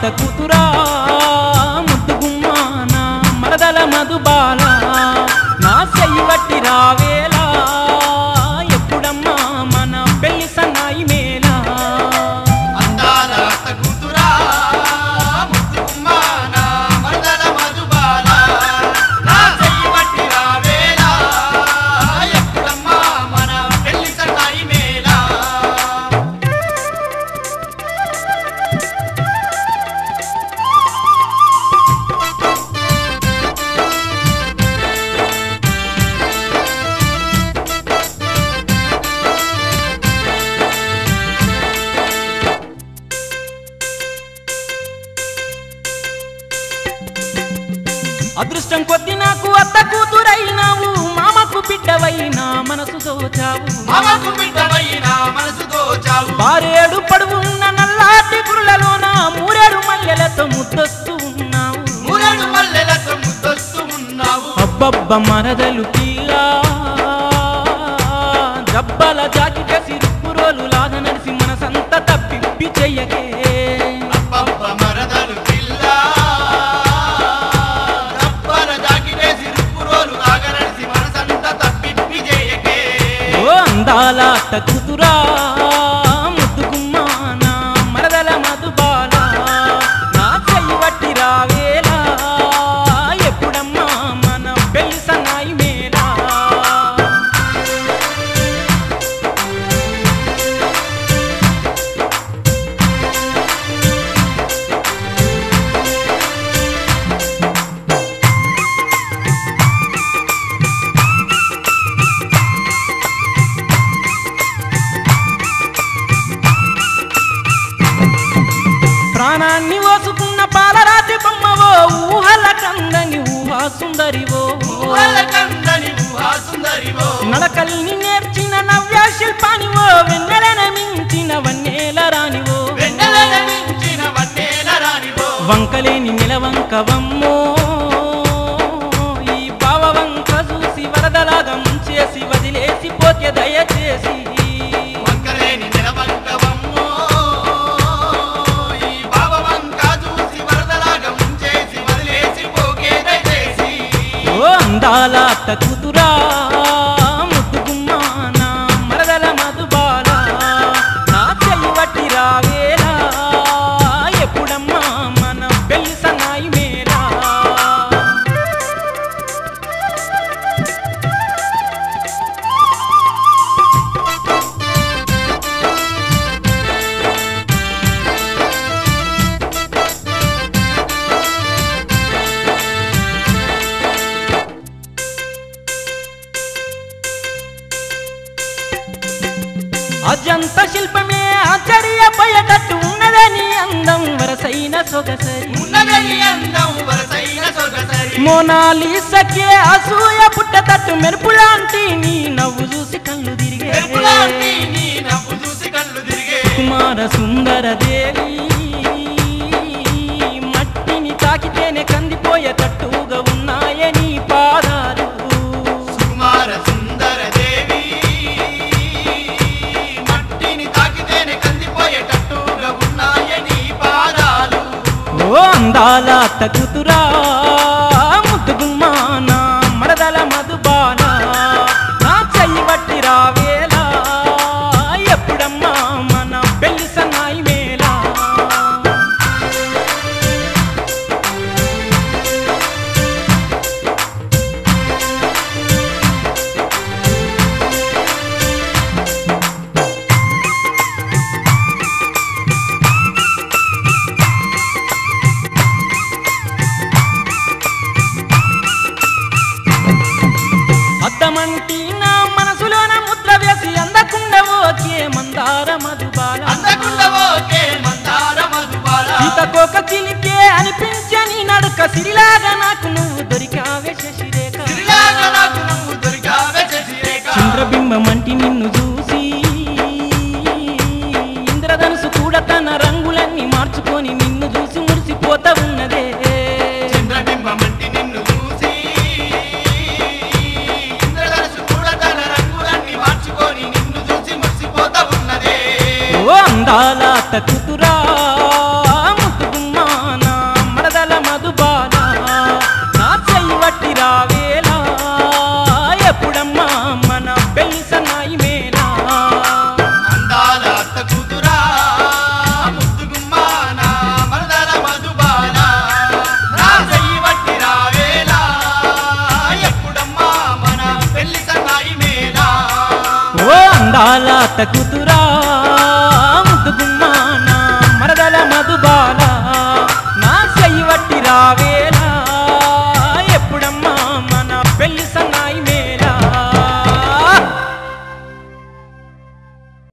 కూతురా ముద్దుగుమ్మా నా మరదల మధుబాల నా చెయ్యి వట్టి రావేలా ఎప్పుడమ్మా మన పెళ్లి సన్నాయి మేలా అందాల అత్త కూతురా ముద్దుగుమ్మ నా మరదల మధుబాల నా చెయ్యి పట్టి రావేలా ఎప్పుడమ్మా మన పెళ్లి సన్నాయి మేళా అదృష్టం కొద్ది నాకు అత్త కూతురైనావు మామకు బిడ్డవైనా మనసు దోచావు మామకు బిడ్డవైన మనసు దోచావు బారేడు పడువున్న నల్లాటి గురులలోన మూరేడు మల్లెలతో ముద్దొస్తూ ఉన్నావు మూరెడు మల్లెలతో ముద్దొస్తూ ఉన్నావు అబ్బబ్బ మరదలు పిల్ల జబ్బల జాకిట సిరుపు రోలు లాగ నడిసి మనసంత తప్పిప్పి చెయ్యకే అబ్బబ్బ మరదలు పిల్ల రబ్బర జాకిటేసి రుప్పురోలు ఆగరడిసి మనసంతా తప్పిప్పి చేయకే ఓ అందాల అత్త కూతురా ముద్దుగుమ్మా నా మరదల మధుబాల నా చెయ్యి వట్టి రావేలా ఎప్పుడమ్మా మన పెళ్లి సన్నాయి మేలా ప్రాణాన్ని ఓసుకున్న పాలరాతి బొమ్మవో ఊహల కందని ఊహా సుందరివో ఊహల కందని ఊహా సుందరివో నడకల్ని నేర్చిన నవ్య శిల్పానివో వెన్నెలన మించిన వన్నేల రానివో వెన్నెలన మించిన వన్నేల రానివో వంకలేని నిలవంకవమ్మో ఈ బావ వంక చూసి వరదలాగా ముంచేసి వదిలేసి పోతే దయచేసి వంకలేని నిలవంకవమ్మో ఈ బాబవంక చూసి వరదలాగా ముంచేసి వదిలేసి పోకే దయచేసి ఓ అందాల అత్త కూతురా ముద్దుగుమ్మా నా మరదల మధుబాల నా చెయ్యి వట్టి రావేలా ఎప్పుడమ్మా మన పెళ్లి సన్నాయి మేలా అజంత శిల్పమే ఆశ్చర్యపోయేటట్టు ఉన్నదని అందం వరసైన సొగసరి ఉన్నదని అందం వరసైన సొగసరి మోనాలిసకే అసూయ పుట్టతట్టు మెరుపులాంటి నీ నవ్వు చూసి కళ్ళు తిరిగే మెరుపులాంటి నీ నవ్వు చూసి కళ్ళు తిరిగే కుమార సుందర దేవి మట్టిని తాకితేనే కందిపోయేటట్టుగా ఉన్నాయే నీ పాదాలు కుమార సుందర దేవి మట్టిని తాకితేనే కందిపోయేటట్టుగా ఉన్నాయని పాదాలు ఓ అందాల తగుతురా ముద్దుగుమ్మా నా మరదల మధుబాల నా చెయ్యి వట్టి రావేలా ఎప్పుడమ్మా మన పెళ్లి సన్నాయి మేలా అద్దమంటి నా మనసులోన ముద్ర వేసి అందకుండా ఓకే మందార మధుబాల అందకుండా ఓకే మందార మధుబాల సీతకోక చిలికే అనిపించని నడుక సిరిలాగా నాకు నువ్వు దొరికావే శశిరేఖ సిరిలాగా నాకు నువ్వు దొరికావే శశిరేఖ చంద్రబింబం అంటి నిన్ను చూసి ఇంద్రధనుసు కూడా తన రంగులన్నీ మార్చుకొని నిన్ను చూసి మురిసిపోతా ఉన్నదే చంద్రబింబమంటి నిన్ను చూసి ఇంద్రధనుసు కూడా తన రంగులన్నీ మార్చుకొని నిన్ను చూసి మురిసిపోతా ఉన్నదే ఓ అందాల తక్కుతురా ముద్దుగుమ్మా ఆలాత కూతురు